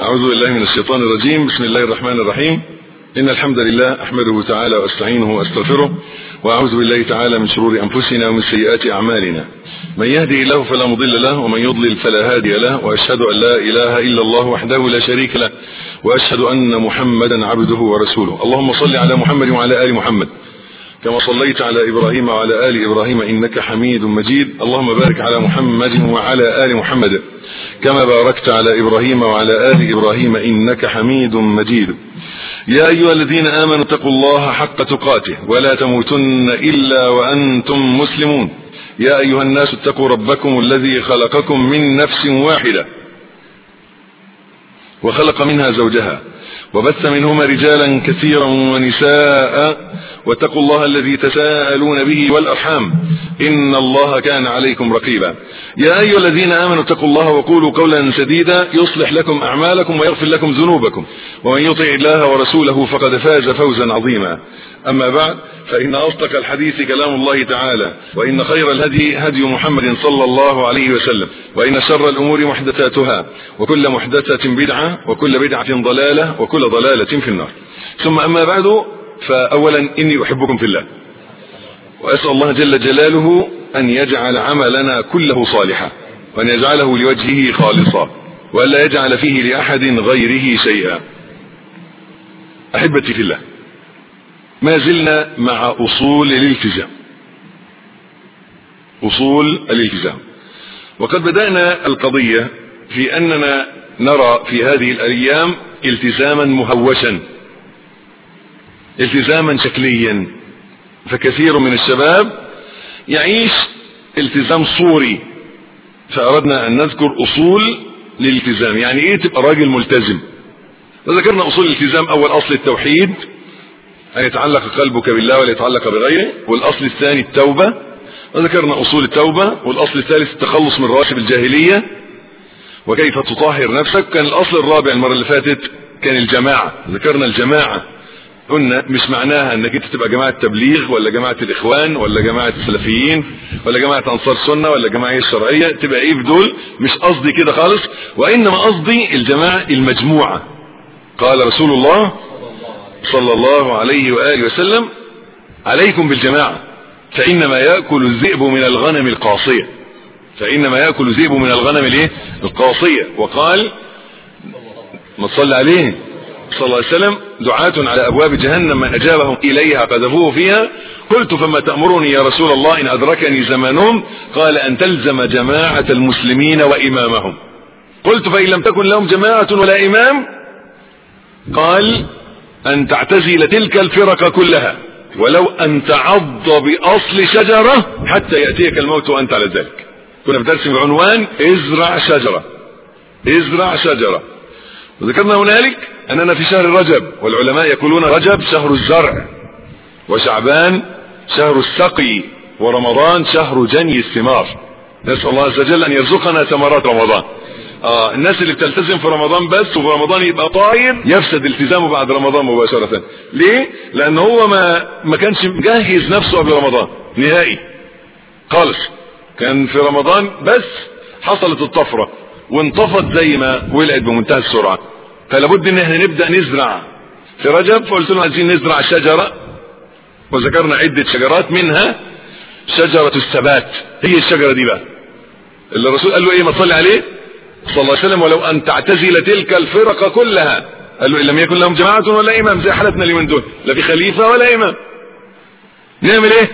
أعوذ بالله من الشيطان الرجيم بسم الله الرحمن الرحيم إن الحمد لله أحمده تعالى وأستعينه وأستغفره وأعوذ بالله تعالى من شرور أنفسنا ومن سيئات أعمالنا من يهدي الله فلا مضل له ومن يضلل فلا هادي له وأشهد أن لا إله إلا الله وحده لا شريك له وأشهد أن محمدا عبده ورسوله اللهم صل على محمد وعلى آل محمد كما صليت على إبراهيم وعلى آل إبراهيم إنك حميد مجيد اللهم بارك على محمد وعلى آل محمد كما باركت على إبراهيم وعلى آل إبراهيم إنك حميد مجيد يا أيها الذين آمنوا اتقوا الله حق تقاته ولا تموتن إلا وأنتم مسلمون يا أيها الناس اتقوا ربكم الذي خلقكم من نفس واحدة وخلق منها زوجها وبث منهما رجالا كثيرا ونساء واتقوا الله الذي تساءلون به والأرحام إن الله كان عليكم رقيبا يا أيها الذين آمنوا اتقوا الله وقولوا قولا سديدا يصلح لكم أعمالكم ويغفر لكم ذنوبكم ومن يطع الله ورسوله فقد فاز فوزا عظيما أما بعد فإن أصدق الحديث كلام الله تعالى وإن خير الهدي هدي محمد صلى الله عليه وسلم وإن شر الأمور محدثاتها وكل محدثة بدعة وكل بدعة ضلالة وكل ضلالة في النار ثم أما بعد فأولا إني أحبكم في الله وأسأل الله جل جلاله أن يجعل عملنا كله صالحا وأن يجعله لوجهه خالصا وألا يجعل فيه لأحد غيره شيئا أحبتي في الله ما زلنا مع أصول الالتزام أصول الالتزام وقد بدأنا القضية في أننا نرى في هذه الأيام التزاما مهوشا التزاما شكليا فكثير من الشباب يعيش التزام صوري فأردنا أن نذكر أصول للالتزام يعني إيه تبقى راجل ملتزم وذكرنا أصول الالتزام أول أصل التوحيد أن يتعلق قلبك بالله ولا يتعلق بغيره والأصل الثاني التوبة وذكرنا أصول التوبة والأصل الثالث التخلص من رواشب الجاهلية وكيف تطهر نفسك كان الأصل الرابع المرة اللي فاتت كان الجماعة ذكرنا الجماعة قلنا مش معناها انك انت تبقى جماعة تبليغ ولا جماعة الاخوان ولا جماعة السلفيين ولا جماعة انصار السنة ولا جماعة الشرعية تبقى ايه في دول مش قصدي كده خالص وانما قصدي الجماعة المجموعة قال رسول الله صلى الله عليه وآله وسلم عليكم بالجماعة فإنما يأكل الذئب من الغنم القاصية فإنما يأكل الذئب من الغنم الايه القاصية وقال ما صلى عليه صلى الله عليه وسلم دعاة على أبواب جهنم من أجابهم إليها قذفوه فيها قلت فما تأمرني يا رسول الله إن أدركني زمانهم قال أن تلزم جماعة المسلمين وإمامهم قلت فإن لم تكن لهم جماعة ولا إمام قال أن تعتزل تلك الفرق كلها ولو أن تعض بأصل شجرة حتى يأتيك الموت وأنت على ذلك كنا بدرس بعنوان ازرع شجرة ازرع شجرة وذكرنا هنالك أننا في شهر رجب والعلماء يقولون رجب شهر الزرع وشعبان شهر السقي ورمضان شهر جني الثمار نسأل الله عز وجل أن يرزقنا ثمرات رمضان آه الناس اللي بتلتزم في رمضان بس وفي رمضان يبقى طاير يفسد التزامه بعد رمضان مباشرة ليه لان هو ما ما كانش مجهز نفسه قبل رمضان نهائي خالص كان في رمضان بس حصلت الطفرة وانطفت زي ما ولعت بمنتهى السرعة فلابد ان احنا نبدأ نزرع في رجب فقلت لهم عايزين نزرع شجرة وذكرنا عدة شجرات منها شجرة الثبات هي الشجرة دي بقى اللي الرسول قال له ايه ما تصلي عليه صلى الله عليه وسلم ولو ان تعتزل تلك الفرق كلها قال له ان لم يكن لهم جماعة ولا امام زي حالتنا اليومين دول لا في خليفة ولا امام نعمل ايه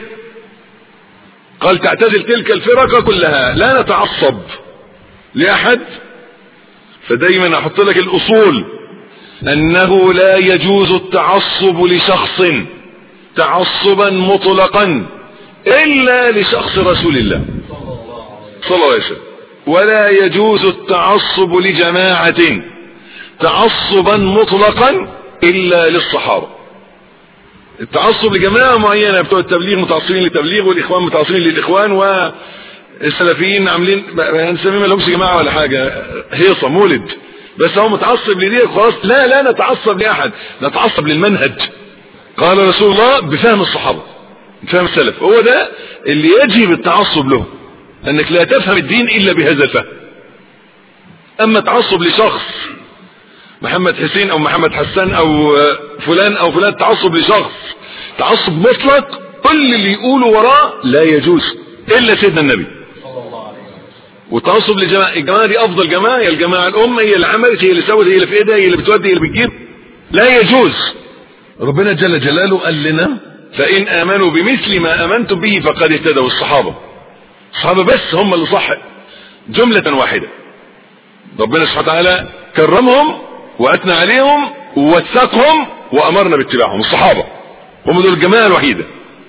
قال تعتزل تلك الفرق كلها لا نتعصب لاحد فدايما احط لك الاصول انه لا يجوز التعصب لشخص تعصبا مطلقا الا لشخص رسول الله صلى الله عليه وسلم ولا يجوز التعصب لجماعة تعصبا مطلقا الا للصحابة التعصب لجماعة معينة بتوع التبليغ متعصبين للتبليغ والاخوان متعصبين للاخوان والسلفيين عاملين هنسميه ما لهمش جماعة ولا حاجة هيصة مولد بس هو متعصب لدي خلاص لا لا نتعصب لاحد نتعصب للمنهج قال رسول الله بفهم الصحابة بفهم السلف هو ده اللي يجب التعصب له انك لا تفهم الدين الا بهذا الفهم اما تعصب لشخص محمد حسين او محمد حسان او فلان او فلان تعصب لشخص تعصب مطلق كل اللي يقوله وراه لا يجوز الا سيدنا النبي والتعصب لجماعة الجماعة دي افضل جماعة هي الجماعة الام هي اللي عملت هي اللي سوت هي اللي في ايدها هي اللي بتودي هي اللي بتجيب لا يجوز ربنا جل جلاله قال لنا فان امنوا بمثل ما امنتم به فقد اهتدوا الصحابة الصحابة بس هم اللي صح جملة واحدة ربنا سبحانه وتعالى كرمهم واثنى عليهم ووثقهم وامرنا باتباعهم الصحابة هم دول الجماعة الوحيدة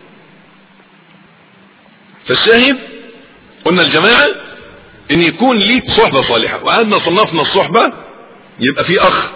فالشاهد قلنا الجماعة ان يكون ليك صحبة صالحة وقعدنا صنفنا الصحبة يبقى في اخ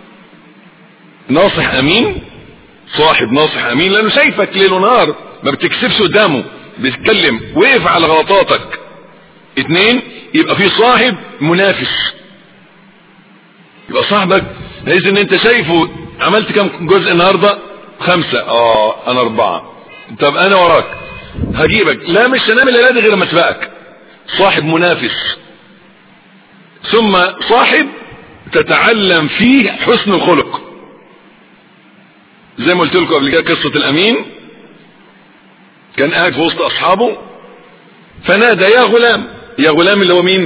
ناصح امين صاحب ناصح امين لانه شايفك ليل ونهار ما بتكسبش قدامه بيتكلم وقف على غلطاتك اتنين يبقى في صاحب منافس يبقى صاحبك بحيث ان انت شايفه عملت كم جزء النهارده خمسة اه انا اربعة طب انا وراك هجيبك لا مش هنعمل الليله غير لما اسبقك صاحب منافس ثم صاحب تتعلم فيه حسن الخلق زي ما قلت لكم قبل كده قصة الامين كان قاعد في وسط اصحابه فنادى يا غلام يا غلام اللي هو مين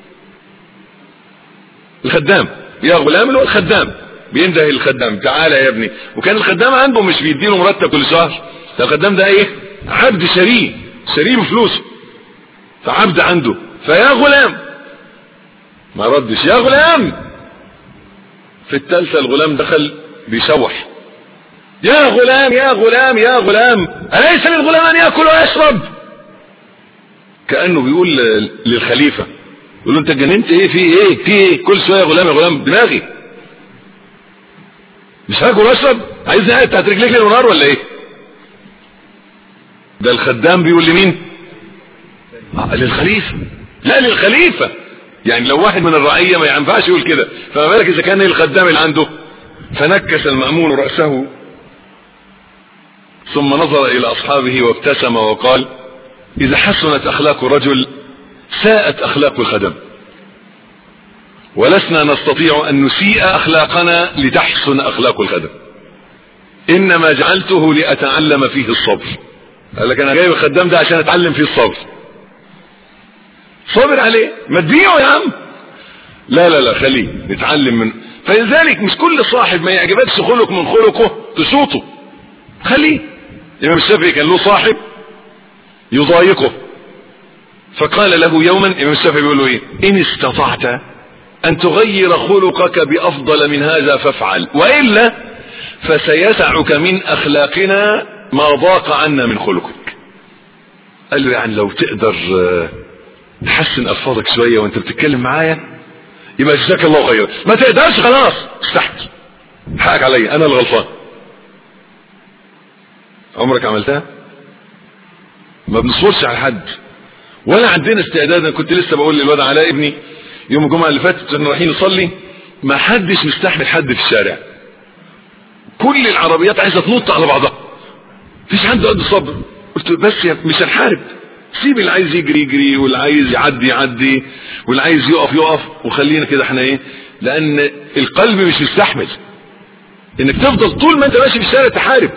الخدام يا غلام اللي هو الخدام بينده الخدام تعالى يا ابني وكان الخدام عنده مش بيديله مرتب كل شهر ده الخدام ده ايه عبد شريه شريه بفلوسه فعبد عنده فيا غلام ما ردش يا غلام في الثالثة الغلام دخل بيشوح يا غلام يا غلام يا غلام أليس للغلام أن يأكل ويشرب كأنه بيقول للخليفة يقول له انت جننت ايه في ايه في ايه كل شوية يا غلام يا غلام دماغي مش هاكل واشرب عايزني قاعد تحت رجليك ليل ونهار ولا ايه ده الخدام بيقول لمين آه للخليفة لا للخليفة يعني لو واحد من الرعية ما ينفعش يقول كده فما بالك اذا كان الخدام اللي عنده فنكس المأمون رأسه ثم نظر الى اصحابه وابتسم وقال اذا حسنت اخلاق رجل ساءت اخلاق الخدم ولسنا نستطيع ان نسيء اخلاقنا لتحسن اخلاق الخدم انما جعلته لاتعلم فيه الصبر قال لك انا جايب الخدام ده عشان اتعلم فيه الصبر صبر عليه ما تبيعه يا عم لا لا لا خليه نتعلم منه فلذلك مش كل صاحب ما يعجبكش خلق من خلقه تشوطه خليه الامام الشافعي كان له صاحب يضايقه فقال له يوما الامام الشافعي بيقول له ايه ان استطعت ان تغير خلقك بافضل من هذا فافعل والا فسيسعك من اخلاقنا ما ضاق عنا من خلقك قال له يعني لو تقدر تحسن الفاظك شوية وانت بتتكلم معايا يبقى جزاك الله خيرا ما تقدرش خلاص استحت حقك عليا انا الغلطان عمرك عملتها ما بنصبرش على حد ولا عندنا استعداد انا كنت لسه بقول للواد علاء ابني يوم الجمعه اللي فاتت كنا رايحين نصلي ما حدش مستحمل حد في الشارع كل العربيات عايزه تنط على بعضها مفيش حد قد الصبر قلت بس يا مش هنحارب سيب اللي عايز يجري يجري واللي عايز يعدي يعدي واللي عايز يقف يقف وخلينا كده احنا ايه لان القلب مش مستحمل انك تفضل طول ما انت ماشي في الشارع تحارب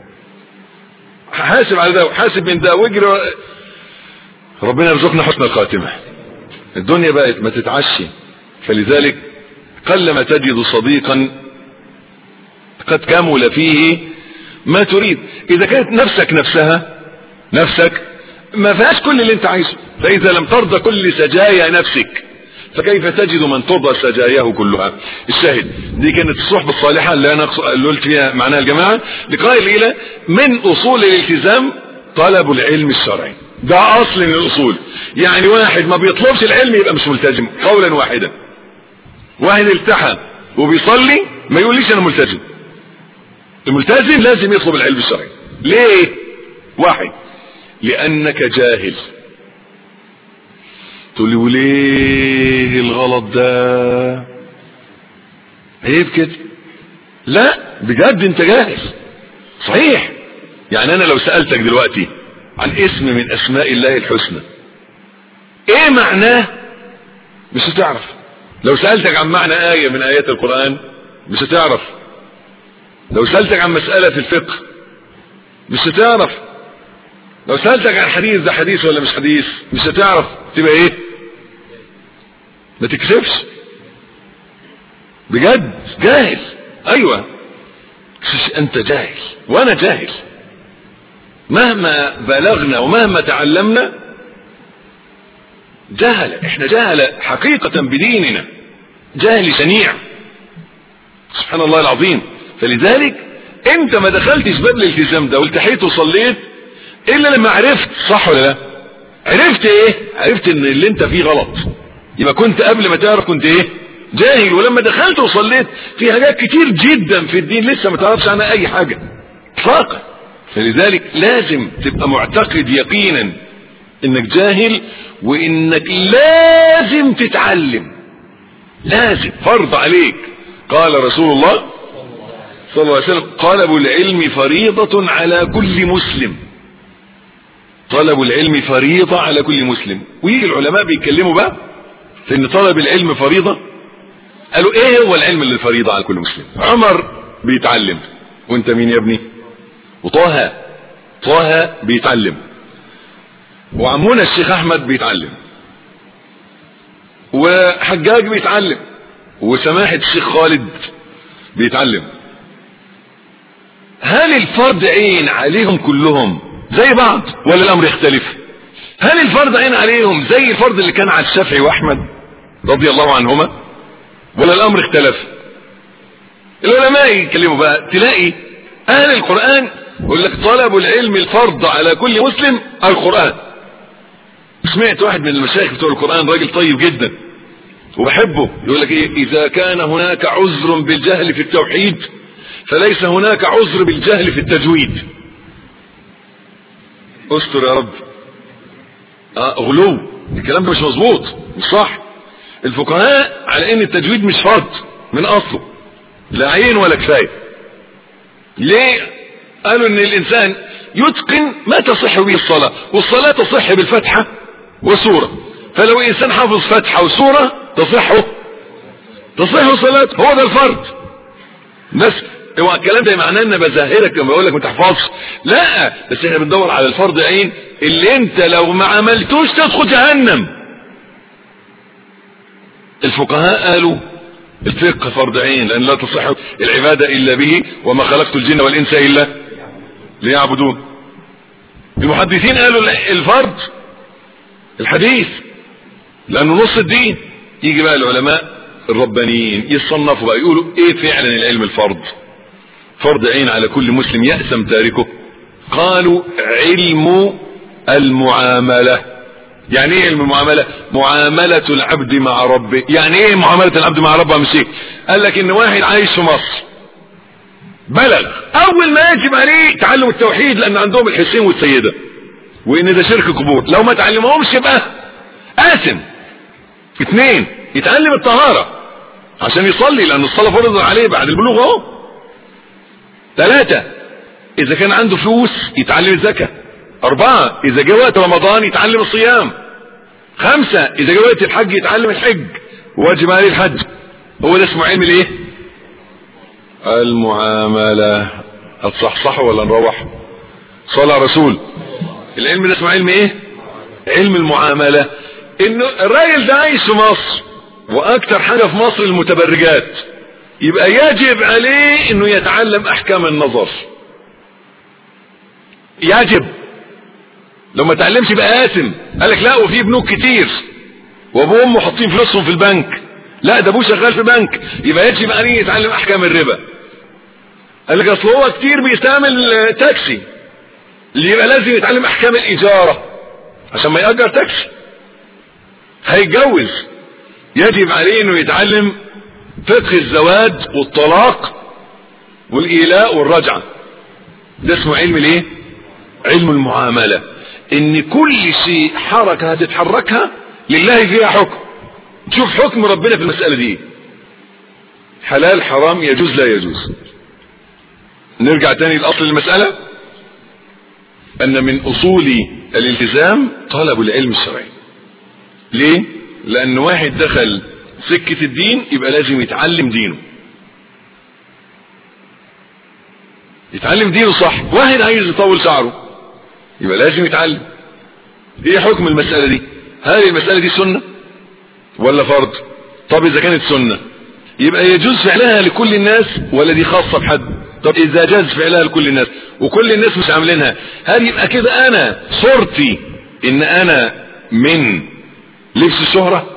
حاسب على ده وحاسب من ده واجري ربنا يرزقنا حسن الخاتمة الدنيا بقت ما تتعشي فلذلك قلما تجد صديقا قد كمل فيه ما تريد اذا كانت نفسك نفسها نفسك ما فيهاش كل اللي انت عايزه فاذا لم ترضى كل سجايا نفسك فكيف تجد من ترضى سجاياه كلها الشاهد دي كانت الصحبة الصالحة اللي انا اللي قلت فيها معناها الجماعة لقاء الليلة من اصول الالتزام طلب العلم الشرعي ده اصل من الاصول يعني واحد ما بيطلبش العلم يبقى مش ملتزم قولا واحدا واحد التحى وبيصلي ما يقوليش انا ملتزم الملتزم لازم يطلب العلم الشرعي ليه واحد لانك جاهل تقول لي وليه الغلط ده عيب كده لا بجد انت جاهل صحيح يعني انا لو سألتك دلوقتي عن اسم من اسماء الله الحسنى ايه معناه مش هتعرف لو سألتك عن معنى آية من آيات القرآن مش هتعرف لو سألتك عن مسألة في الفقه مش هتعرف لو سألتك عن حديث ده حديث ولا مش حديث مش هتعرف تبقى ايه ما تكسبش بجد جاهل ايوه انت جاهل وانا جاهل مهما بلغنا ومهما تعلمنا جهل احنا جهل حقيقة بديننا جهل شنيع سبحان الله العظيم فلذلك انت ما دخلتش باب الالتزام ده والتحيت وصليت الا لما عرفت صح ولا لا عرفت ايه عرفت ان اللي انت فيه غلط يبقى كنت قبل ما تعرف كنت ايه جاهل ولما دخلت وصليت في حاجات كتير جدا في الدين لسه ما تعرفش عنها اي حاجة اطلاقا فلذلك لازم تبقى معتقد يقينا انك جاهل وانك لازم تتعلم لازم فرض عليك قال رسول الله صلى الله عليه وسلم طلب العلم فريضة على كل مسلم طلب العلم فريضة على كل مسلم ويجي العلماء بيتكلموا بقى في ان طلب العلم فريضة قالوا ايه هو العلم اللي فريضة على كل مسلم عمر بيتعلم وانت مين يا ابني وطه طه بيتعلم وعمونا الشيخ احمد بيتعلم وحجاج بيتعلم وسماحة الشيخ خالد بيتعلم هل الفرض عين عليهم كلهم زي بعض ولا الامر يختلف هل الفرض عين عليهم زي الفرض اللي كان على الشافعي واحمد رضي الله عنهما ولا الامر اختلف العلماء يتكلموا بقى تلاقي اهل القرآن يقول لك طلب العلم الفرض على كل مسلم القرآن سمعت واحد من المشايخ بتوع القرآن راجل طيب جدا وبحبه يقول لك ايه اذا كان هناك عذر بالجهل في التوحيد فليس هناك عذر بالجهل في التجويد استر يا رب آه غلو الكلام ده مش مظبوط مش صح الفقهاء على ان التجويد مش فرض من اصله لا عين ولا كفايه ليه قالوا ان الانسان يتقن ما تصح به الصلاة والصلاة تصح بالفتحة وسورة فلو انسان حافظ فتحة وسورة تصحه تصح صلاة هو ده الفرض بس هو الكلام ده معناه ان بزهرك لما بقول لك ما تحفظش لا بس احنا بندور على الفرض عين اللي انت لو ما عملتوش تدخل جهنم الفقهاء قالوا الفقه فرض عين لان لا تصح العبادة الا به وما خلقت الجن والانس الا ليعبدون المحدثين قالوا الفرض الحديث لانه نص الدين يجي بقى العلماء الربانيين يصنفوا بقى يقولوا ايه فعلا العلم الفرض فرض عين على كل مسلم يأسم تاركه قالوا علم المعاملة يعني ايه علم المعاملة معاملة العبد مع ربه يعني ايه معاملة العبد مع ربه مش ايه قال لك ان واحد عايش في مصر بلغ اول ما يجب عليه تعلم التوحيد لان عندهم الحسين والسيدة وان ده شرك قبور لو ما تعلمهمش يبقى آثم اثنين يتعلم الطهارة عشان يصلي لان الصلاة فرض عليه بعد البلوغ اهو ثلاثة اذا كان عنده فلوس يتعلم الزكاة اربعة اذا جاء وقت رمضان يتعلم الصيام خمسة اذا جاء وقت الحج يتعلم الحج واجب عليه الحج هو ده اسمه علم الايه المعاملة هتصحصح ولا نروح صلى رسول العلم ده اسمه علم ايه علم المعاملة انه الراجل ده عايش في مصر واكتر حاجة في مصر المتبرجات يبقى يجب عليه انه يتعلم احكام النظر يجب لو ما تعلمش يبقى آثم قال لك لا وفي بنوك كتير وابوه وامه حاطين فلوسهم في البنك لا ده ابوه شغال في بنك يبقى يجب عليه يتعلم احكام الربا قال لك اصل هو كتير بيستعمل تاكسي اللي يبقى لازم يتعلم احكام الاجارة عشان ما يأجر تاكسي هيتجوز يجب عليه انه يتعلم فقه الزواج والطلاق والايلاء والرجعة ده اسمه علم الايه علم المعاملة ان كل شيء حركة هتتحركها لله فيها حكم شوف حكم ربنا في المسألة دي حلال حرام يجوز لا يجوز نرجع تاني لأصل المسألة أن من أصول الالتزام طلب العلم الشرعي ليه؟ لأن واحد دخل سكة الدين يبقى لازم يتعلم دينه يتعلم دينه صح واحد عايز يطول شعره يبقى لازم يتعلم ايه حكم المسألة دي هل المسألة دي سنة ولا فرض طب اذا كانت سنة يبقى يجوز فعلها لكل الناس ولا دي خاصة بحد طب اذا جاز فعلها لكل الناس وكل الناس مش عاملينها هل يبقى كده انا صورتي ان انا من لبس الشهرة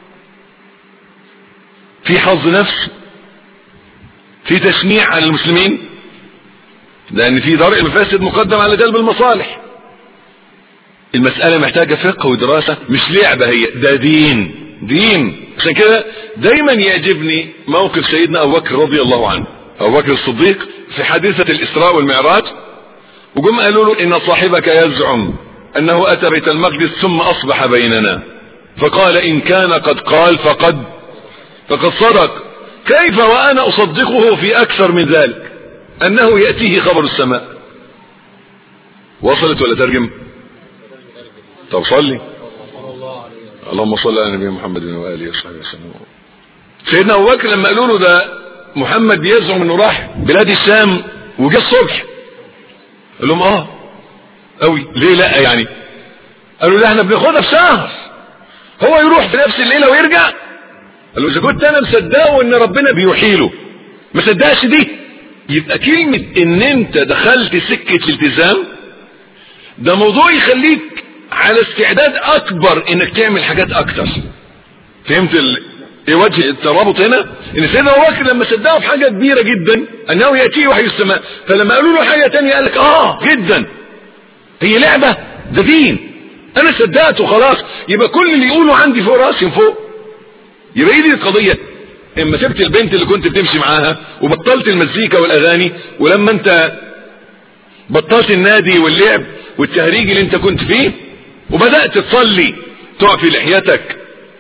في حظ نفس في تشنيع على المسلمين لان في درء المفاسد مقدم على جلب المصالح المسألة محتاجة فقه ودراسة مش لعبة هي ده دين دين عشان كده دايما يعجبني موقف سيدنا ابو بكر رضي الله عنه ابو بكر الصديق في حادثة الاسراء والمعراج وجم قالوا له ان صاحبك يزعم انه اتى بيت المقدس ثم اصبح بيننا فقال ان كان قد قال فقد فقد صدق كيف وانا اصدقه في اكثر من ذلك انه يأتيه خبر السماء وصلت ولا ترجم طب صلي اللهم صل على نبينا محمد واله وصحبه وسلم سيدنا ابو بكر لما قالوا له ده محمد بيزعم انه راح بلاد الشام وجه الصبح قال لهم اه قوي ليه لا يعني قالوا لا احنا بناخدها في شهر هو يروح في نفس الليله ويرجع قال له اذا كنت انا مصدقه ان ربنا بيحيله ما صدقش دي يبقى كلمه ان انت دخلت سكه الالتزام ده موضوع يخليك على استعداد اكبر انك تعمل حاجات اكتر فهمت ال... ايه وجه الترابط هنا ان سيدنا ابو بكر لما صدقه في حاجه كبيره جدا انه ياتيه وحي السماء فلما قالوا له حاجه تانية قال لك اه جدا هي لعبه ده دين انا صدقته خلاص يبقى كل اللي يقوله عندي فوق راسي فوق يبقى ايه دي القضيه اما سبت البنت اللي كنت بتمشي معاها وبطلت المزيكا والاغاني ولما انت بطلت النادي واللعب والتهريج اللي انت كنت فيه وبدأت تصلي تعفي لحيتك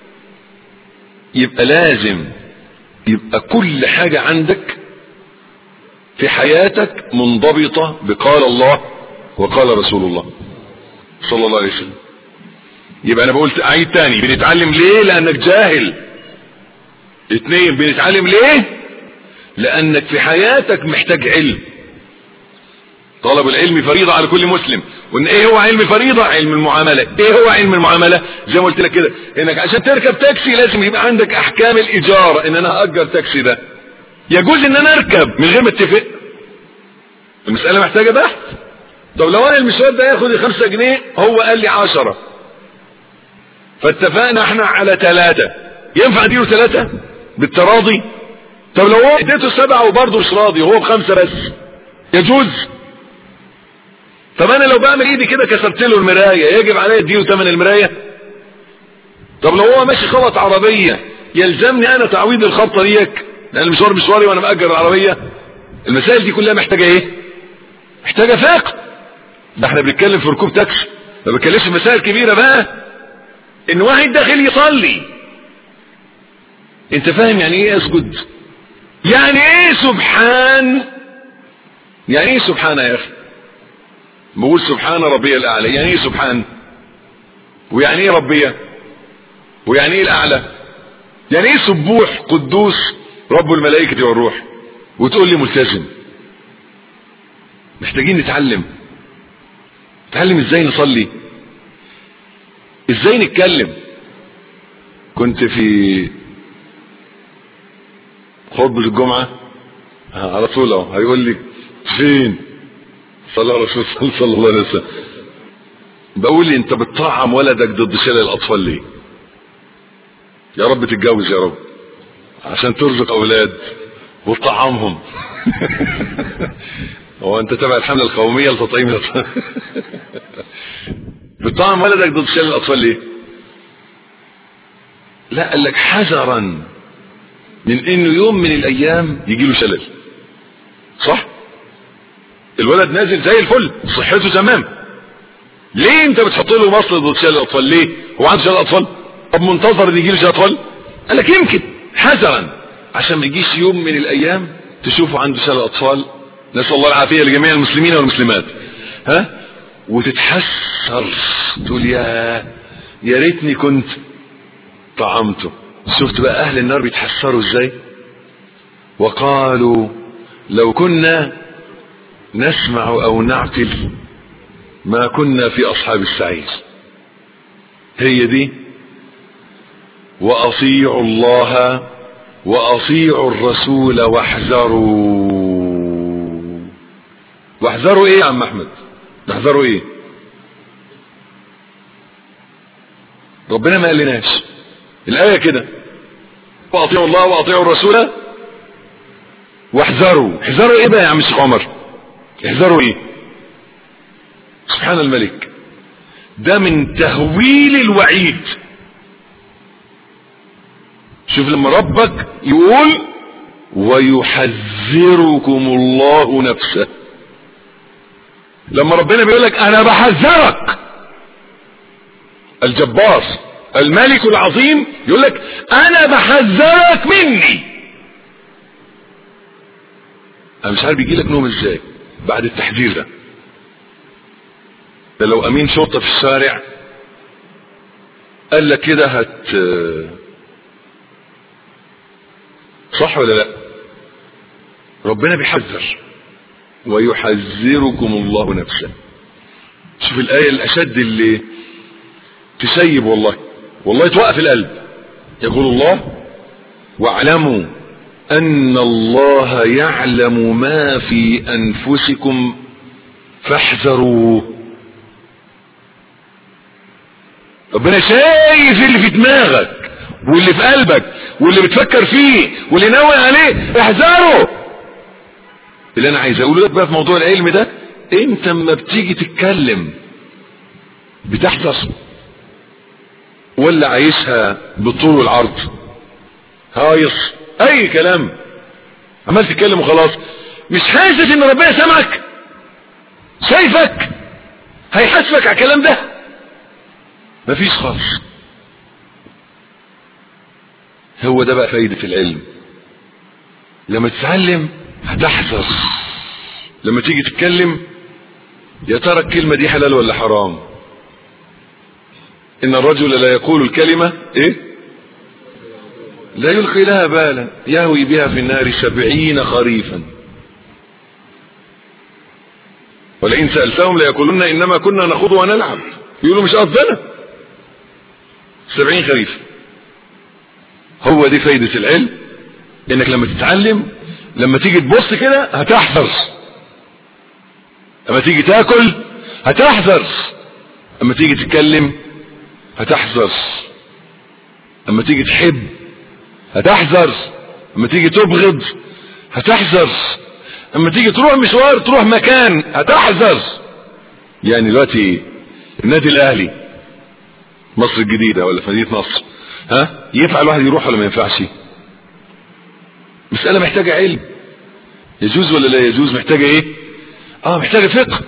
يبقى لازم يبقى كل حاجة عندك في حياتك منضبطة بقال الله وقال رسول الله صلى الله عليه وسلم يبقى انا بقول اعيد تاني بنتعلم ليه لانك جاهل اتنين بنتعلم ليه لانك في حياتك محتاج علم طلب العلم فريضة على كل مسلم وان ايه هو علم الفريضة علم المعاملة ايه هو علم المعاملة زي ما قلت لك كده انك عشان تركب تاكسي لازم يبقى عندك احكام الاجارة ان انا هاجر تاكسي ده يجوز ان انا اركب من غير ما اتفق المسألة محتاجة بحث طب لو انا المشوار ده ياخد خمسة جنيه هو قال لي عشرة فاتفقنا احنا على ثلاثة ينفع اديله ثلاثة بالتراضي طب لو هو اديته سبعة وبرضه مش راضي وهو بخمسة بس يجوز طب انا لو بعمل ايدي كده كسرت له المرايه يجب عليا اديله ثمن المرايه طب لو هو ماشي خبط عربيه يلزمني انا تعويض الخبطه ديك لان المشوار مشواري وانا مأجر العربيه المسائل دي كلها محتاجه ايه محتاجه فقه ده احنا بنتكلم في ركوب تاكسي ما بنتكلمش في مسائل كبيره بقى ان واحد داخل يصلي انت فاهم يعني ايه اسجد يعني ايه سبحان يعني ايه سبحان يا اخي بقول سبحان ربي الاعلى يعني ايه سبحان ويعني ايه ربية ويعني ايه الاعلى يعني ايه سبوح قدوس رب الملائكة والروح وتقول لي ملتزم محتاجين نتعلم نتعلم ازاي نصلي ازاي نتكلم كنت في خطبة الجمعة على طول اهو هيقول لي فين صلى الرسول صلى الله عليه وسلم بقول لي انت بتطعم ولدك ضد شلل الاطفال ليه يا رب تتجوز يا رب عشان ترزق اولاد وتطعمهم هو انت تبع الحمله القوميه لتطعيم الاطفال بتطعم ولدك ضد شلل الاطفال ليه لا قال لك حذرا من انه يوم من الايام يجي له شلل صح الولد نازل زي الفل صحته تمام ليه انت بتحط له مصل ضد شلل الاطفال ليه هو عنده شلل اطفال طب منتظر ان يجي له شلل اطفال قال لك يمكن حذرا عشان ما يجيش يوم من الايام تشوفه عنده شلل اطفال نسال الله العافيه لجميع المسلمين والمسلمات ها وتتحسر تقول يا يا ريتني كنت طعمته شفت بقى اهل النار بيتحسروا ازاي وقالوا لو كنا نسمع او نعقل ما كنا في اصحاب السعير هي دي واطيعوا الله واطيعوا الرسول واحذروا واحذروا ايه يا عم احمد تحذروا ايه ربنا ما قالناش الايه كده واطيعوا الله واطيعوا الرسول واحذروا احذروا ايه بقى يا عم الشيخ عمر احذروا ايه سبحان الملك ده من تهويل الوعيد شوف لما ربك يقول ويحذركم الله نفسه لما ربنا بيقول لك انا بحذرك الجبار الملك العظيم يقول لك انا بحذرك مني انا مش عارف يجي لك نوم ازاي بعد التحذير ده ده لو امين شرطه في الشارع قال لك كده هت صح ولا لا ربنا بيحذر ويحذركم الله نفسه شوف الآية الأشد اللي تسيب والله والله توقف القلب يقول الله واعلموا أن الله يعلم ما في أنفسكم فاحذروه ربنا شايف اللي في دماغك واللي في قلبك واللي بتفكر فيه واللي ناوي عليه احذره اللي انا عايز اقوله لك بقى في موضوع العلم ده انت اما بتيجي تتكلم بتحذر ولا عايشها بالطول والعرض هايص اي كلام عمال تتكلم وخلاص مش حاسس ان ربنا سامعك شايفك هيحاسبك على الكلام ده مفيش خالص هو ده بقى فايدة العلم لما تتعلم هتحذر لما تيجي تتكلم يا ترى الكلمة دي حلال ولا حرام ان الرجل لا يقول الكلمة ايه لا يلقي لها بالا يهوي بها في النار سبعين خريفا ولئن سألتهم ليقولون انما كنا نخوض ونلعب يقولوا مش قصدنا سبعين خريف هو دي فايدة العلم انك لما تتعلم لما تيجي تبص كده هتحذر لما تيجي تاكل هتحذر لما تيجي تتكلم هتحذر لما تيجي تحب هتحذر لما تيجي تبغض هتحذر لما تيجي تروح مشوار تروح مكان هتحذر يعني دلوقتي النادي الاهلي مصر الجديدة ولا في مدينة نصر ها ينفع الواحد يروح ولا ما ينفعش مسألة محتاجة علم يجوز ولا لا يجوز محتاجة ايه اه محتاجة فقه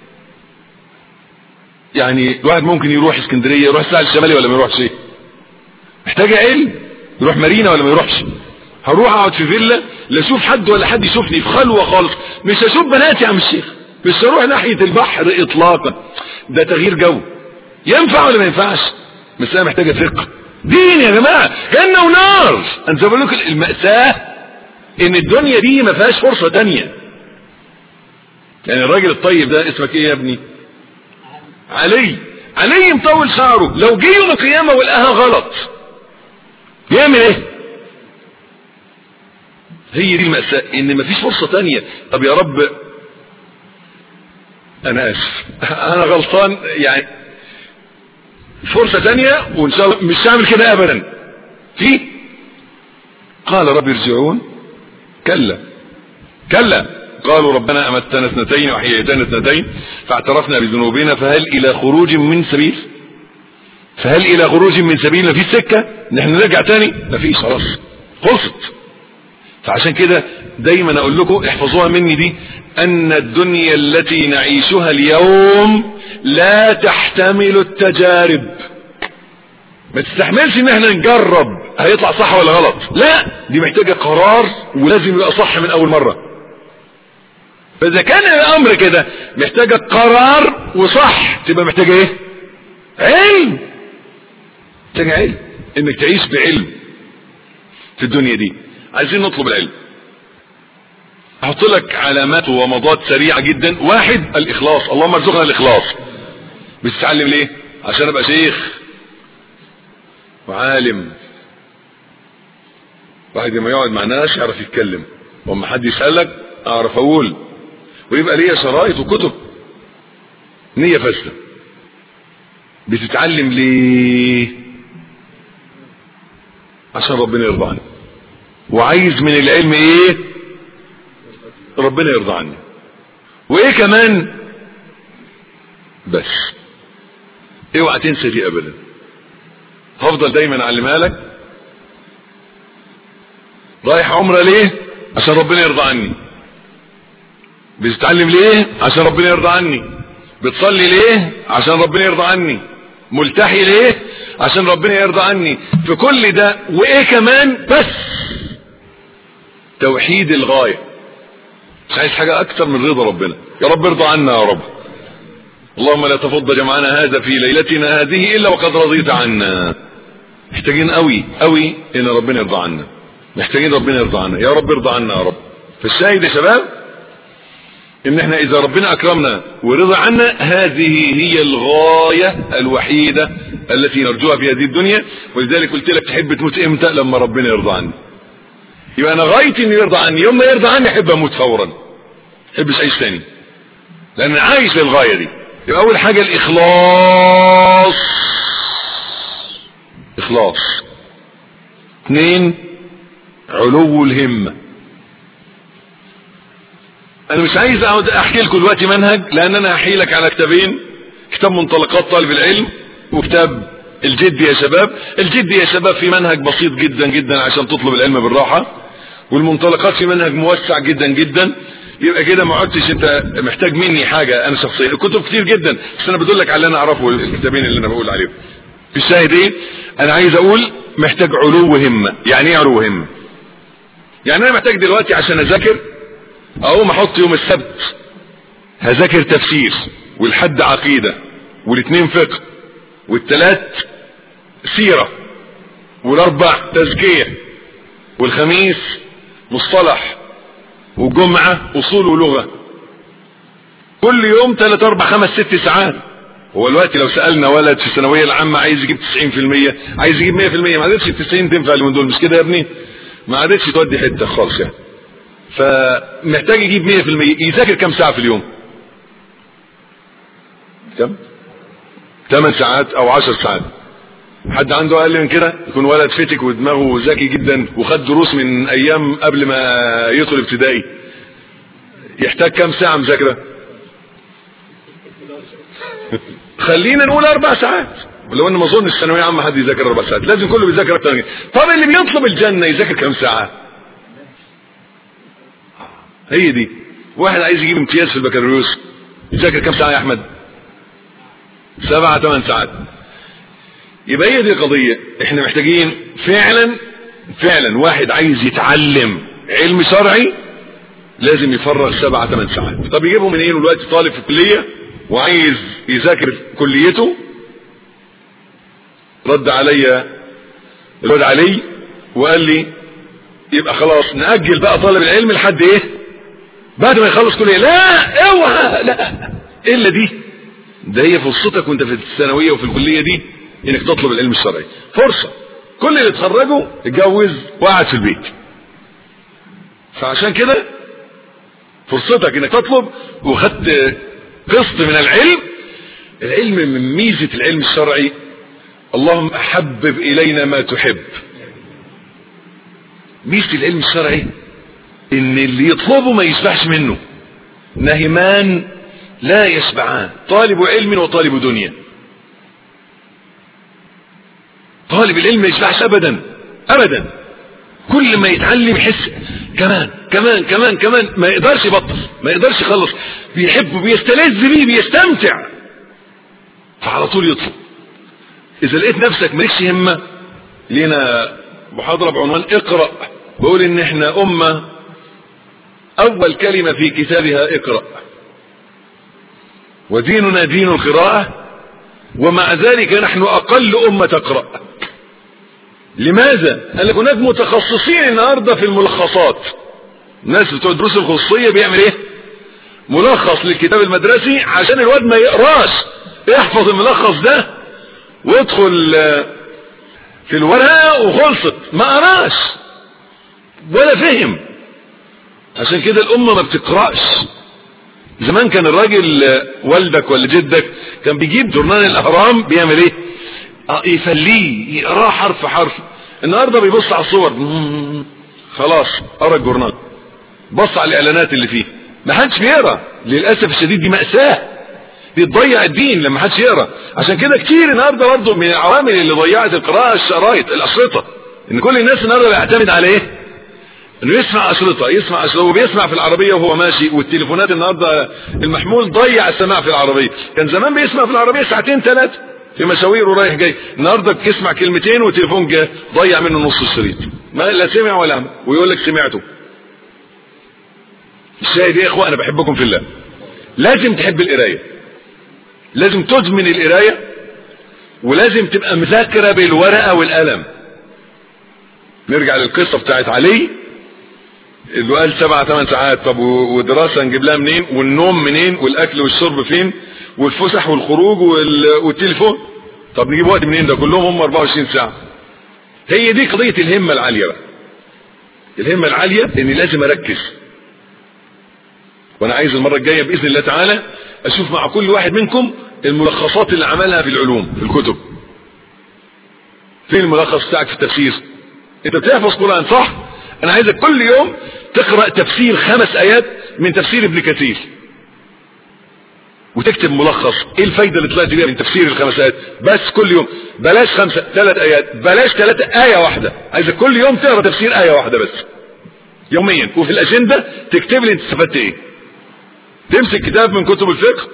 يعني الواحد ممكن يروح اسكندرية يروح الساحل الشمالي ولا ما يروحش ايه محتاجة علم يروح مارينا ولا ما يروحش هروح اقعد في فيلا لا اشوف حد ولا حد يشوفني في خلوة خالص مش هشوف بنات يا عم الشيخ مش هروح ناحية البحر اطلاقا ده تغيير جو ينفع ولا ما ينفعش مسألة محتاجة فقه دين يا جماعة جنة ونار انا بقول لكم المأساة ان الدنيا دي ما فيهاش فرصة تانية يعني الراجل الطيب ده اسمك ايه يا ابني علي علي مطول شعره لو جه يوم القيامة ولقاها غلط يعمل ايه هي دي المأساة ان مفيش فرصة تانية طب يا رب انا اسف انا غلطان يعني فرصة تانية وان شاء الله مش هعمل كده ابدا في قال رب ارجعون كلا كلا قالوا ربنا امتنا اثنتين واحييتنا اثنتين فاعترفنا بذنوبنا فهل الى خروج من سبيل فهل الى خروج من سبيل مفيش سكة نحن نرجع تاني مفيش خلاص خلصت فعشان كده دايما اقول لكم احفظوها مني دي ان الدنيا التي نعيشها اليوم لا تحتمل التجارب ما تستحملش ان احنا نجرب هيطلع صح ولا غلط لا دي محتاجة قرار ولازم يبقى صح من اول مرة فاذا كان الامر كده محتاجة قرار وصح تبقى محتاجة ايه علم محتاجة علم انك تعيش بعلم في الدنيا دي عايزين نطلب العلم احط لك علامات ومضات سريعة جدا واحد الاخلاص اللهم ارزقنا الاخلاص بتتعلم ليه عشان ابقى شيخ وعالم واحد لما يقعد مع ناس يعرف يتكلم واما حد يسألك اعرف اقول ويبقى ليا شرايط وكتب نية فاسدة بتتعلم ليه عشان ربنا يرضى عني وعايز من العلم ايه ربنا يرضى عني وايه كمان بس اوعى تنسى دي ابدا هفضل دايما اعلمها لك رايح عمره ليه عشان ربنا يرضى عني بتتعلم ليه عشان ربنا يرضى عني بتصلي ليه عشان ربنا يرضى عني ملتحي ليه عشان ربنا يرضى عني في كل ده وايه كمان بس توحيد الغاية مش عايز حاجة اكتر من رضا ربنا يا رب ارضى عنا يا رب اللهم لا تفض جمعنا هذا في ليلتنا هذه الا وقد رضيت عنا محتاجين قوي قوي ان ربنا يرضى عنا محتاجين ربنا يرضى عنا يا رب ارضى عنا يا رب فالشاهد يا شباب ان احنا اذا ربنا اكرمنا ورضى عنا هذه هي الغاية الوحيدة التي نرجوها في هذه الدنيا ولذلك قلت لك تحب تموت امتى لما ربنا يرضى عني يبقى انا غايتي انه يرضى عني يوم ما يرضى عني احب اموت فورا احبش اعيش تاني لان أنا عايش للغاية دي يبقى اول حاجة الاخلاص اخلاص اثنين علو الهمه انا مش عايز اقعد احكي لكم دلوقتي منهج لان انا هحكي لك على كتابين كتاب منطلقات طالب العلم وكتاب الجد يا شباب الجد يا شباب في منهج بسيط جدا جدا عشان تطلب العلم بالراحة والمنطلقات في منهج موسع جدا جدا يبقى كده ما عدتش انت محتاج مني حاجة انا شخصيا الكتب كتير جدا بس انا بدل لك على اللي انا اعرفه الكتابين اللي انا بقول عليهم في الشاهد ايه انا عايز اقول محتاج علو همة يعني ايه علو همة يعني انا محتاج دلوقتي عشان اذاكر اقوم احط يوم السبت هذاكر تفسير والحد عقيدة والاثنين فقه والثلاث سيرة والاربع تزكية والخميس مصطلح وجمعة اصول ولغة كل يوم ثلاث اربع خمس ست ساعات هو الوقت لو سألنا ولد في الثانوية العامة عايز يجيب 90% عايز يجيب 100% ما عادتش ال 90 تنفع من دول مش كده يا ابني ما عادتش تودي حتة خالص يعني فمحتاج يجيب 100% يذاكر كم ساعة في اليوم كم 8 ساعات او 10 ساعات حد عنده اقل من كده يكون ولد فتك ودماغه ذكي جدا وخد دروس من ايام قبل ما يدخل ابتدائي يحتاج كم ساعة مذاكرة خلينا نقول اربع ساعات ولو ان ما اظن الثانويه عامه حد يذاكر اربع ساعات لازم كله بيذاكر اكتر من كده طب اللي بيطلب الجنه يذاكر كم ساعه هي دي واحد عايز يجيب امتياز في البكالوريوس يذاكر كم ساعه يا احمد سبعة ثمان ساعات يبقى هي دي القضية احنا محتاجين فعلا فعلا واحد عايز يتعلم علم شرعي لازم يفرغ سبعة ثمان ساعات طب يجيبه من ايه دلوقتي طالب في الكلية وعايز يذاكر في كليته رد عليا الواد علي وقال لي يبقى خلاص نأجل بقى طالب العلم لحد ايه بعد ما يخلص كلية لا اوعى لا الا دي ده هي فرصتك وانت في الثانوية وفي الكلية دي انك تطلب العلم الشرعي فرصة كل اللي اتخرجوا اتجوز وقعد في البيت فعشان كده فرصتك انك تطلب وخدت قسط من العلم العلم من ميزة العلم الشرعي اللهم حبب الينا ما تحب ميزة العلم الشرعي ان اللي يطلبه ما يشبعش منه نهمان لا يشبعان طالب علم وطالب دنيا طالب العلم ما يشبعش ابدا ابدا كل ما يتعلم يحس كمان كمان كمان كمان ما يقدرش يبطل ما يقدرش يخلص بيحبه بيستلذ بيه بيستمتع فعلى طول يطلب اذا لقيت نفسك مالكش همه لينا محاضره بعنوان اقرا بقول ان احنا امه اول كلمه في كتابها اقرا وديننا دين القراءه ومع ذلك نحن اقل امه تقرا لماذا قال لك هناك متخصصين النهارده في الملخصات الناس بتوع الدروس الخصوصيه بيعمل ايه ملخص للكتاب المدرسي عشان الواد ما يقراش يحفظ الملخص ده ويدخل في الورقه وخلصت ما قراش ولا فهم عشان كده الامه ما بتقراش زمان كان الراجل والدك ولا جدك كان بيجيب جورنال الاهرام بيعمل ايه اه يفليه يقراه حرف حرف النهارده بيبص على الصور خلاص قرا الجورنال بص على الاعلانات اللي فيه ما حدش بيقرا للاسف الشديد دي ماساه بتضيع الدين لما حدش يقرا عشان كده كتير النهارده برضه من العوامل اللي ضيعت القراءه الشرايط الاشرطه ان كل الناس النهارده بيعتمد على ايه انه يسمع اشرطه يسمع اشرطه وبيسمع في العربيه وهو ماشي والتليفونات النهارده المحمول ضيع السماع في العربيه كان زمان بيسمع في العربيه ساعتين ثلاثه في مشاوير ورايح جاي النهارده بتسمع كلمتين والتليفون جه ضيع منه نص الشريط ما لا سمع ولا عمل ويقول لك سمعته الشاهد يا اخوه انا بحبكم في الله لازم تحب القرايه لازم تدمن القرايه ولازم تبقى مذاكره بالورقه والقلم نرجع للقصه بتاعت علي اللي قال سبع ثمان ساعات طب ودراسه نجيب لها منين والنوم منين والاكل والشرب فين والفسح والخروج والتليفون طب نجيب وقت منين ده كلهم هم 24 ساعه هي دي قضيه الهمه العاليه بقى الهمه العاليه اني لازم اركز وانا عايز المره الجايه باذن الله تعالى اشوف مع كل واحد منكم الملخصات اللي عملها في العلوم في الكتب فين الملخص بتاعك في التفسير انت بتحفظ قران صح انا عايزك كل يوم تقرا تفسير خمس ايات من تفسير ابن كثير وتكتب ملخص ايه الفايده اللي طلعت بيها من تفسير الخمس ايات بس كل يوم بلاش خمسه ثلاث ايات بلاش ثلاثه ايه واحده عايزك كل يوم تقرا تفسير ايه واحده بس يوميا وفي الاجنده تكتب لي انت استفدت ايه تمسك كتاب من كتب الفقه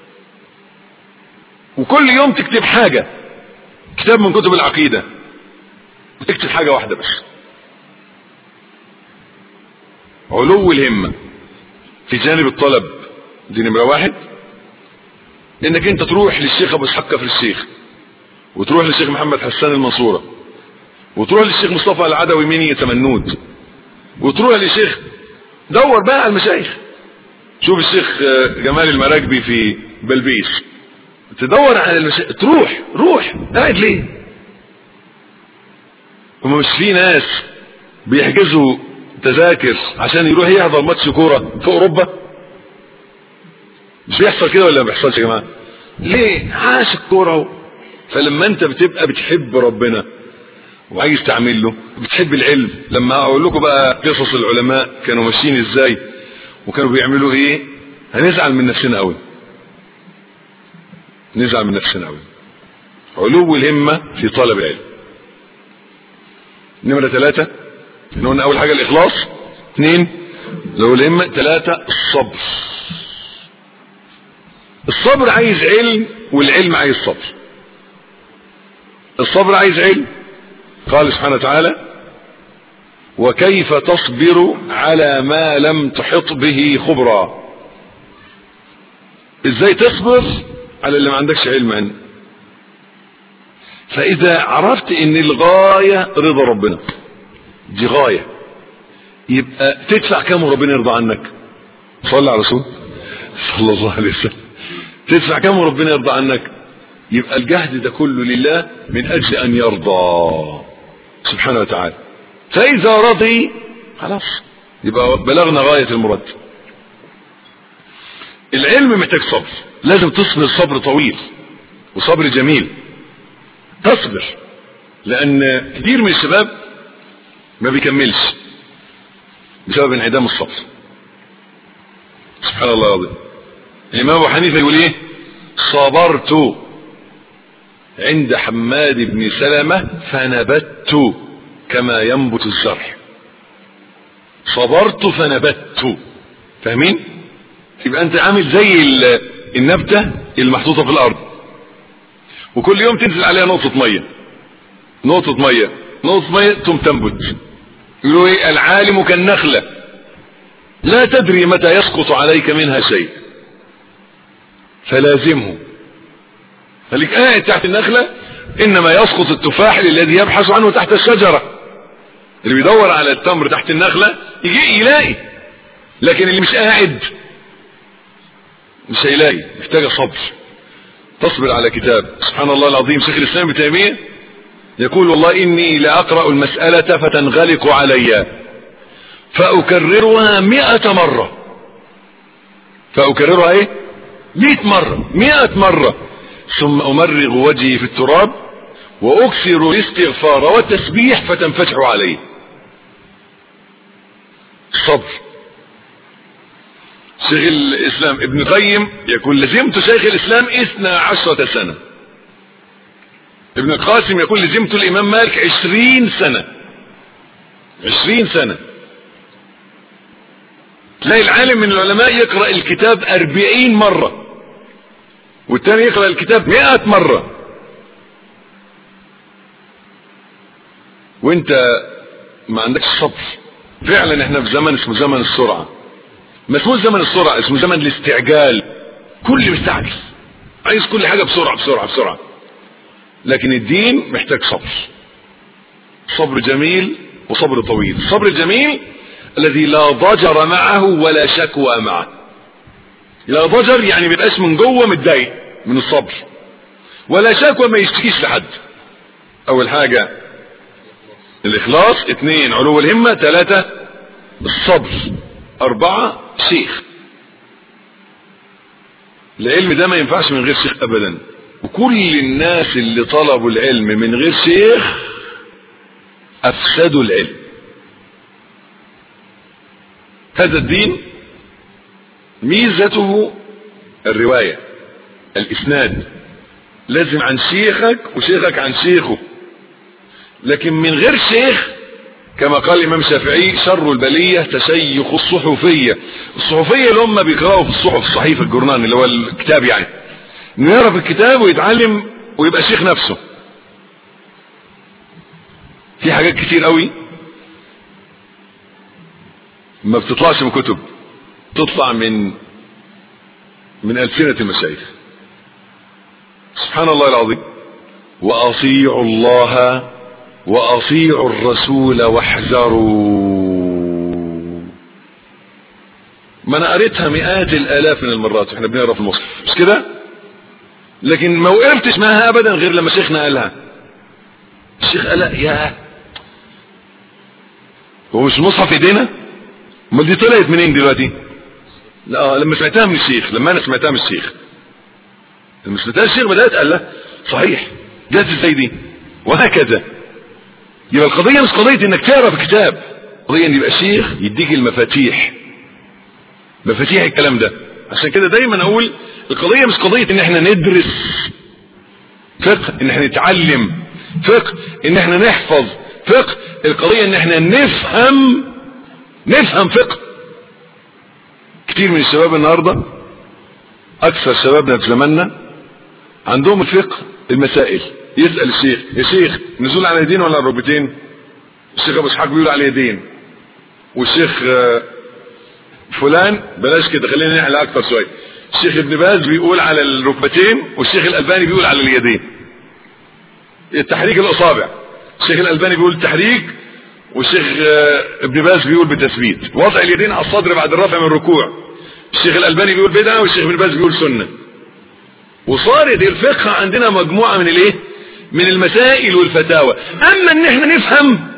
وكل يوم تكتب حاجه كتاب من كتب العقيده وتكتب حاجه واحده بس علو الهمه في جانب الطلب دي نمره واحد انك انت تروح للشيخ ابو اسحاق كفر الشيخ وتروح للشيخ محمد حسان المنصورة وتروح للشيخ مصطفى العدوي مني تمنود وتروح للشيخ دور بقى على المشايخ شوف الشيخ جمال المراكبي في بلبيس تدور على المشايخ تروح روح قاعد ليه هما مش في ناس بيحجزوا تذاكر عشان يروح يحضر ماتش كوره في اوروبا مش بيحصل كده ولا ما بيحصلش يا جماعه ليه عاش الكوره فلما انت بتبقى بتحب ربنا وعايز تعمل له بتحب العلم لما اقول لكم بقى قصص العلماء كانوا ماشيين ازاي وكانوا بيعملوا ايه هنزعل من نفسنا قوي نزعل من نفسنا قوي علو الهمه في طلب العلم نمرة ثلاثة قلنا أول حاجة الإخلاص اثنين لو الهمة ثلاثة الصبر الصبر عايز علم والعلم عايز صبر الصبر عايز علم قال سبحانه وتعالى وكيف تصبر على ما لم تحط به خبرا ازاي تصبر على اللي ما عندكش علم عنه فاذا عرفت ان الغاية رضا ربنا دي غاية يبقى تدفع كام وربنا يرضى عنك صلى على رسول صلى الله عليه وسلم تدفع كام وربنا يرضى عنك يبقى الجهد ده كله لله من اجل ان يرضى سبحانه وتعالى فاذا رضي خلاص يبقى بلغنا غاية المراد العلم محتاج صبر لازم تصبر صبر طويل وصبر جميل تصبر لان كثير من الشباب ما بيكملش بسبب انعدام الصبر سبحان الله العظيم الامام ابو حنيفه يقول ايه صبرت عند حماد بن سلمة فنبت كما ينبت الزرع صبرت فنبت فاهمين يبقى انت عامل زي النبتة المحطوطة في الارض وكل يوم تنزل عليها نقطة مية نقطة مية نقطة مية ثم تنبت يقولوا ايه العالم كالنخلة لا تدري متى يسقط عليك منها شيء فلازمه خليك قاعد تحت النخلة انما يسقط التفاح للذي يبحث عنه تحت الشجرة اللي بيدور على التمر تحت النخلة يجي يلاقي لكن اللي مش قاعد مش هيلاقي محتاجة صبر تصبر على كتاب سبحان الله العظيم شيخ الاسلام ابن تيميه يقول والله اني لاقرا المساله فتنغلق علي فاكررها مئة مره فاكررها ايه مئة مره مئة مره ثم امرغ وجهي في التراب واكثر الاستغفار والتسبيح فتنفتح عليه صبر شيخ الاسلام ابن قيم يقول لزمت شيخ الاسلام اثنى عشرة سنة ابن القاسم يقول لزمت الامام مالك عشرين سنة عشرين سنة تلاقي العالم من العلماء يقرأ الكتاب اربعين مرة والتاني يقرأ الكتاب مئة مرة وانت ما عندكش صبر فعلا احنا في زمن اسمه زمن السرعه ما اسمه زمن السرعة اسمه زمن الاستعجال كل مستعجل عايز كل حاجة بسرعة بسرعة بسرعة لكن الدين محتاج صبر صبر جميل وصبر طويل الصبر الجميل الذي لا ضجر معه ولا شكوى معه لا ضجر يعني بيبقاش من جوه متضايق من الصبر ولا شكوى ما يشتكيش لحد اول حاجة الاخلاص اثنين علو الهمة ثلاثة الصبر اربعة شيخ العلم ده ما ينفعش من غير شيخ ابدا وكل الناس اللي طلبوا العلم من غير شيخ افسدوا العلم هذا الدين ميزته الرواية الاسناد لازم عن شيخك وشيخك عن شيخه لكن من غير شيخ كما قال الامام الشافعي شر البلية تشيخ الصحفية الصحفية اللي هم بيقرأوا في الصحف الصحيفة الجورنان اللي هو الكتاب يعني انه يعرف الكتاب ويتعلم ويبقى شيخ نفسه في حاجات كتير قوي ما بتطلعش من كتب تطلع من من ألسنة المشايخ سبحان الله العظيم وأطيعوا الله وأطيعوا الرسول واحذروا ما أنا قريتها مئات الآلاف من المرات واحنا بنقرا في المصحف مش كده؟ لكن ما وقفتش معاها أبدا غير لما شيخنا قالها الشيخ قال يا هو مش المصحف في ايدينا؟ امال دي طلعت منين دلوقتي؟ لا لما سمعتها من الشيخ لما انا سمعتها من الشيخ لما سمعتها من الشيخ بدات قال لا صحيح جت ازاي دي؟ وهكذا يبقى القضية مش قضية انك تقرا في كتاب قضية ان يبقى شيخ يديك المفاتيح مفاتيح الكلام ده عشان كده دايما اقول القضية مش قضية ان احنا ندرس فقه ان احنا نتعلم فقه ان احنا نحفظ فقه القضية ان احنا نفهم نفهم فقه كتير من الشباب النهاردة اكثر شبابنا في زماننا عندهم الفقه المسائل يسأل الشيخ يا شيخ نزول على يدين ولا على ركبتين الشيخ ابو اسحاق بيقول على يدين والشيخ فلان بلاش كده خلينا نحلى اكتر شويه الشيخ ابن باز بيقول على الركبتين والشيخ الالباني بيقول على اليدين التحريك الاصابع الشيخ الالباني بيقول تحريك والشيخ ابن باز بيقول بتثبيت وضع اليدين على الصدر بعد الرفع من الركوع الشيخ الالباني بيقول بدعه والشيخ ابن باز بيقول سنه وصارت الفقه عندنا مجموعه من الايه من المسائل والفتاوى اما ان احنا نفهم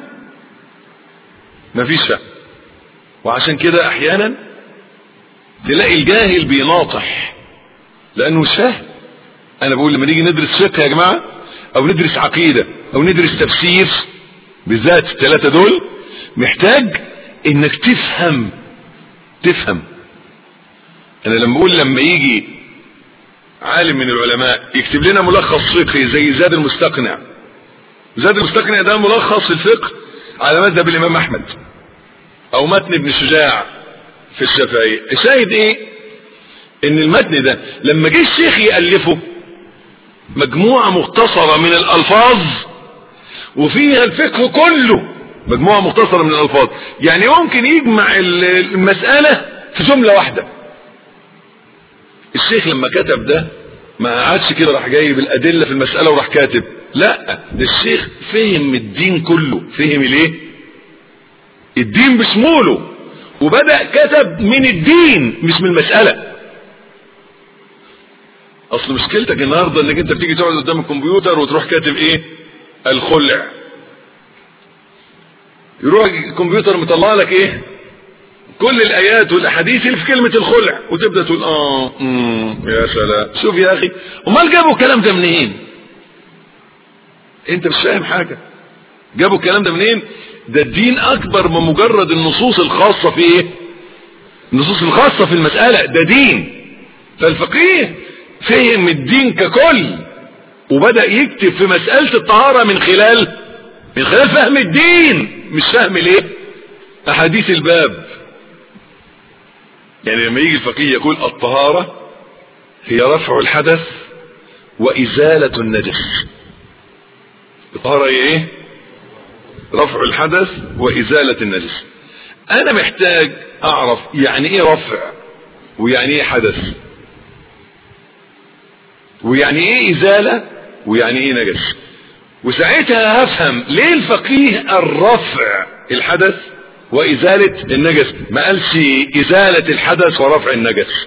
مفيش فهم وعشان كده احيانا تلاقي الجاهل بيناطح لانه مش فاهم انا بقول لما نيجي ندرس فقه يا جماعه او ندرس عقيده او ندرس تفسير بالذات الثلاثه دول محتاج انك تفهم تفهم انا لما بقول لما يجي عالم من العلماء يكتب لنا ملخص فقهي زي زاد المستقنع زاد المستقنع ده ملخص الفقه على مذهب الامام احمد او متن ابن شجاع في الشافعية الشاهد ايه ان المتن ده لما جه الشيخ يألفه مجموعة مختصرة من الالفاظ وفيها الفقه كله مجموعة مختصرة من الالفاظ يعني ممكن يجمع المسألة في جملة واحدة الشيخ لما كتب ده ما قعدش كده راح جايب الادله في المساله وراح كاتب لا ده الشيخ فهم الدين كله فهم الايه الدين بشموله وبدأ كتب من الدين مش من المسألة اصل مشكلتك النهاردة انك انت بتيجي تقعد قدام الكمبيوتر وتروح كاتب ايه الخلع يروح الكمبيوتر مطلع لك ايه كل الايات والاحاديث اللي في كلمة الخلع وتبدأ تقول اه مم يا سلام شوف يا اخي امال جابوا الكلام ده منين انت مش فاهم حاجة جابوا الكلام ده منين ده الدين اكبر من مجرد النصوص الخاصة في ايه النصوص الخاصة في المسألة ده دين فالفقيه فهم الدين ككل وبدأ يكتب في مسألة الطهارة من خلال من خلال فهم الدين مش فهم الايه احاديث الباب يعني لما يجي الفقيه يقول الطهارة هي رفع الحدث وازالة النجس الطهارة هي ايه رفع الحدث وازالة النجس انا محتاج اعرف يعني ايه رفع ويعني ايه حدث ويعني ايه ازالة ويعني ايه نجس وساعتها هفهم ليه الفقيه الرفع الحدث وازالة النجس ما قالش ازالة الحدث ورفع النجس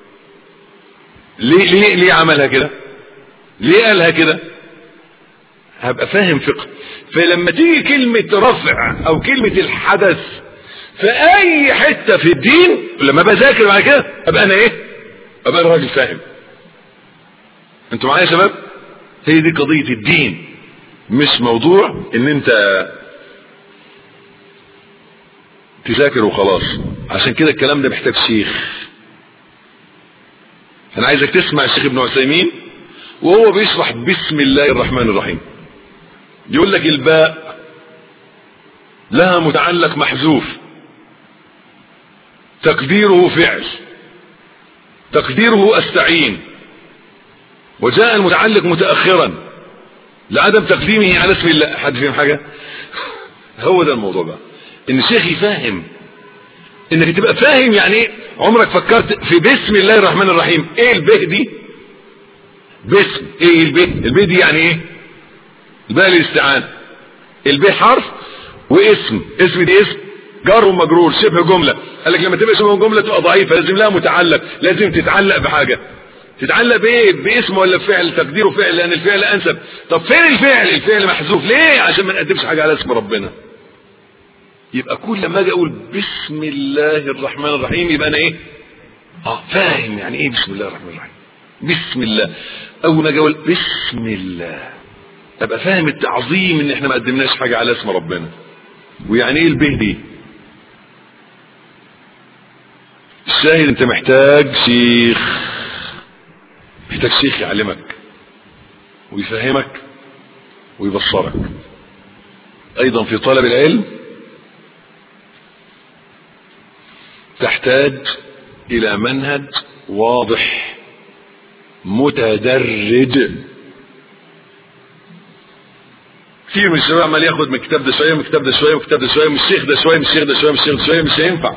ليه ليه ليه عملها كده ليه قالها كده هبقى فاهم فقه فلما تيجي كلمة رفع او كلمة الحدث في اي حتة في الدين لما بذاكر بعد كده ابقى انا ايه ابقى انا راجل فاهم انتوا معايا يا شباب هي دي قضية الدين مش موضوع ان انت تذاكر وخلاص عشان كده الكلام ده محتاج شيخ انا عايزك تسمع الشيخ ابن عثيمين وهو بيشرح بسم الله الرحمن الرحيم يقول لك الباء لها متعلق محذوف تقديره فعل تقديره استعين وجاء المتعلق متأخرا لعدم تقديمه على اسم الله حد فيهم حاجة هو ده الموضوع بقى ان الشيخ يفهم انك تبقى فاهم يعني ايه عمرك فكرت في بسم الله الرحمن الرحيم ايه البه دي باسم ايه البه البه دي يعني ايه الباء الاستعانة البه حرف واسم اسم دي اسم جار ومجرور شبه جملة قال لك لما تبقى شبه جملة تبقى ضعيفة لازم لها متعلق لازم تتعلق بحاجة تتعلق بايه باسم ولا بفعل تقديره فعل لان الفعل انسب طب فين الفعل الفعل محذوف ليه عشان ما نقدمش حاجة على اسم ربنا يبقى كل ما اجي اقول بسم الله الرحمن الرحيم يبقى انا ايه اه فاهم يعني ايه بسم الله الرحمن الرحيم بسم الله اول ما اجي اقول بسم الله ابقى فاهم التعظيم ان احنا ما قدمناش حاجة على اسم ربنا ويعني ايه البه دي الشاهد انت محتاج شيخ محتاج شيخ يعلمك ويفهمك ويبصرك ايضا في طلب العلم تحتاج الى منهج واضح متدرج كثير من الشباب عمال ياخد من الكتاب ده شويه من الكتاب ده شويه من الكتاب ده شويه من الشيخ ده شويه من الشيخ ده شويه من الشيخ ده شويه مش هينفع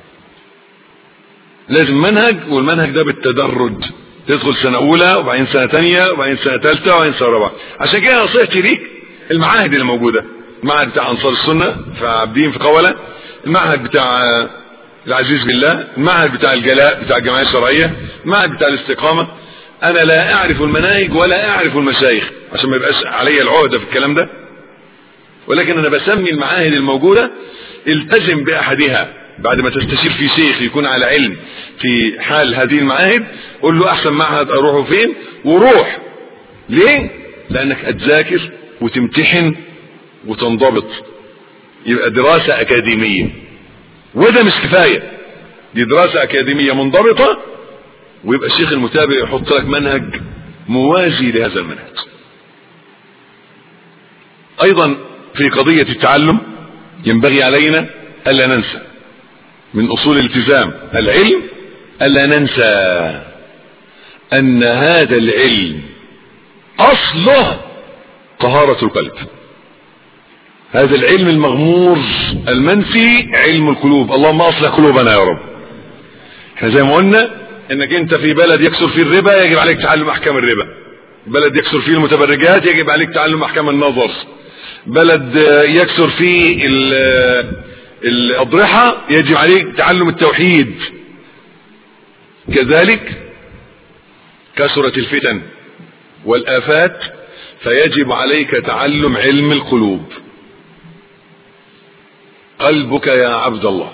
لازم منهج والمنهج ده بالتدرج تدخل سنة أولى وبعدين سنة تانية وبعدين سنة ثالثة وبعدين سنة رابعة عشان كده نصيحتي ليك المعاهد اللي موجودة المعهد بتاع أنصار السنة في عابدين في قولة المعهد بتاع العزيز بالله المعهد بتاع الجلاء بتاع الجمعية الشرعية المعهد بتاع الاستقامة أنا لا أعرف المناهج ولا أعرف المشايخ عشان ما يبقاش علي العهدة في الكلام ده ولكن أنا بسمي المعاهد الموجودة التزم بأحدها بعد ما تستشير في شيخ يكون على علم في حال هذه المعاهد قول له احسن معهد اروحه فين وروح ليه لانك هتذاكر وتمتحن وتنضبط يبقى دراسة اكاديمية وده مش كفاية دي دراسة اكاديمية منضبطة ويبقى الشيخ المتابع يحط لك منهج موازي لهذا المنهج ايضا في قضية التعلم ينبغي علينا الا ننسى من اصول الالتزام العلم الا ننسى ان هذا العلم اصله طهارة القلب هذا العلم المغمور المنسي علم القلوب اللهم اصلح قلوبنا يا رب احنا زي ما قلنا انك انت في بلد يكثر فيه الربا يجب عليك تعلم احكام الربا بلد يكثر فيه المتبرجات يجب عليك تعلم احكام النظر بلد يكثر فيه الاضرحة يجب عليك تعلم التوحيد كذلك كثرت الفتن والآفات فيجب عليك تعلم علم القلوب قلبك يا عبد الله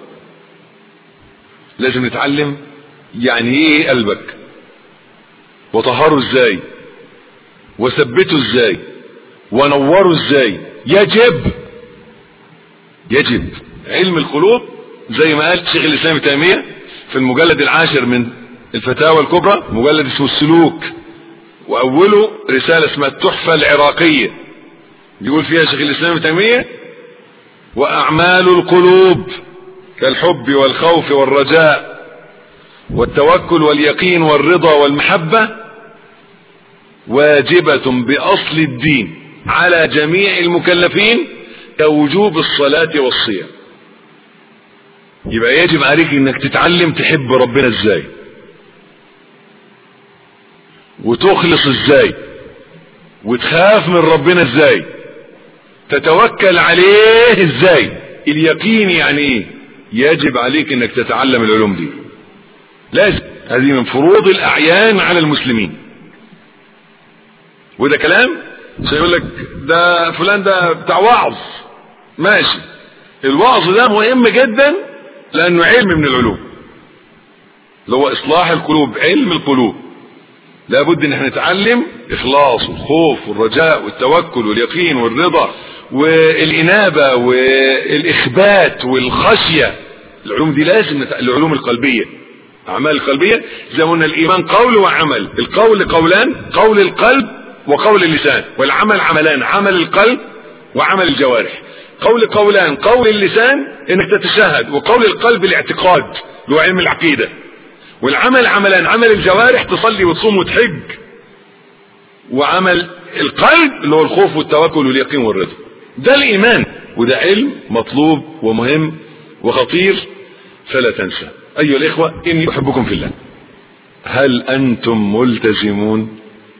لازم نتعلم يعني ايه قلبك وطهره ازاي وثبته ازاي ونوره ازاي يجب يجب علم القلوب زي ما قال شيخ الاسلام تيميه في المجلد العاشر من الفتاوى الكبرى مجلد اسمه السلوك واوله رساله اسمها التحفه العراقيه بيقول فيها شيخ الاسلام تيميه واعمال القلوب كالحب والخوف والرجاء والتوكل واليقين والرضا والمحبه واجبه باصل الدين على جميع المكلفين كوجوب الصلاه والصيام يبقى يجب عليك انك تتعلم تحب ربنا ازاي وتخلص ازاي وتخاف من ربنا ازاي تتوكل عليه ازاي اليقين يعني ايه يجب عليك انك تتعلم العلوم دي لازم هذه من فروض الاعيان على المسلمين وده كلام سيقول لك ده فلان ده بتاع وعظ ماشي الوعظ ده مهم جدا لانه علم من العلوم اللي هو اصلاح القلوب علم القلوب لابد ان احنا نتعلم اخلاص والخوف والرجاء والتوكل واليقين والرضا والانابه والاخبات والخشيه العلوم دي لازم نتع... العلوم القلبيه اعمال القلبيه زي ما قلنا الايمان قول وعمل القول قولان قول القلب وقول اللسان والعمل عملان عمل القلب وعمل الجوارح قول قولان قول اللسان انك تتشهد وقول القلب الاعتقاد اللي هو علم العقيده والعمل عملان عمل الجوارح تصلي وتصوم وتحج وعمل القلب اللي هو الخوف والتوكل واليقين والرضا ده الايمان وده علم مطلوب ومهم وخطير فلا تنسى ايها الاخوة اني احبكم في الله هل انتم ملتزمون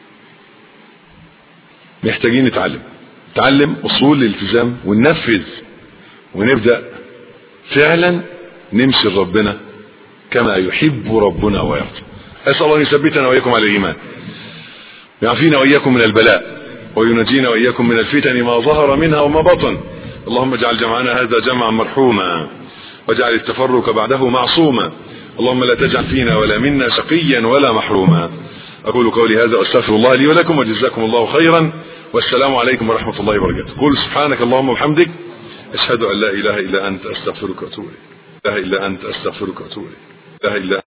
محتاجين نتعلم نتعلم اصول الالتزام وننفذ ونبدأ فعلا نمشي لربنا كما يحب ربنا ويرضى أسأل الله أن يثبتنا وإياكم على الإيمان يعافينا وإياكم من البلاء وينجينا وإياكم من الفتن ما ظهر منها وما بطن اللهم اجعل جمعنا هذا جمعا مرحوما واجعل التفرق بعده معصوما اللهم لا تجعل فينا ولا منا شقيا ولا محروما أقول قولي هذا وأستغفر الله لي ولكم وجزاكم الله خيرا والسلام عليكم ورحمة الله وبركاته قل سبحانك اللهم وبحمدك أشهد أن لا إله إلا أنت أستغفرك وأتوب إليك لا إله إلا أنت أستغفرك وأتوب إليك لا إله إلا